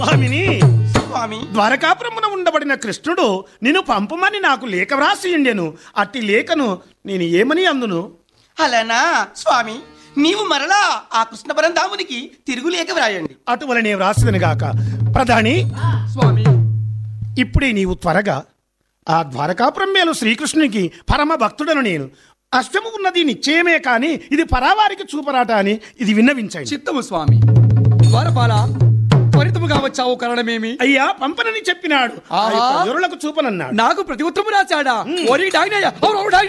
స్వామిని స్వామి ద్వారకాపురమున ఉండబడిన కృష్ణుడు నిన్ను పంపమని నాకు లేఖ వ్రాసి ఉండెను అట్టి లేఖను నేను ఏమని అందును అలానా స్వామి నీవు మరలా ఆ కృష్ణ పరంధామునికి తిరుగులేక వ్రాయండి అటువలనే వ్రాసిదను గాక ప్రధాని స్వామి ఇప్పుడే నీవు త్వరగా ఆ ద్వారకాపురం మేలు శ్రీకృష్ణునికి పరమ భక్తుడను నేను అష్టము ఉన్నది నిశ్చయమే కాని ఇది పరావారికి చూపరాట అని ఇది విన్నవించండి చిత్తము స్వామి ద్వారపాల త్వరితముగా వచ్చావు కారణమేమి అయ్యా పంపనని చెప్పినాడు ఆ ఆహా. యొక్క జరులకు చూపనన్నాడు నాకు ప్రతి ఉత్తరము రాశాడా ఓరి డాగ్నయ్య, ఓ, ఓ, డాగ్నయ్య.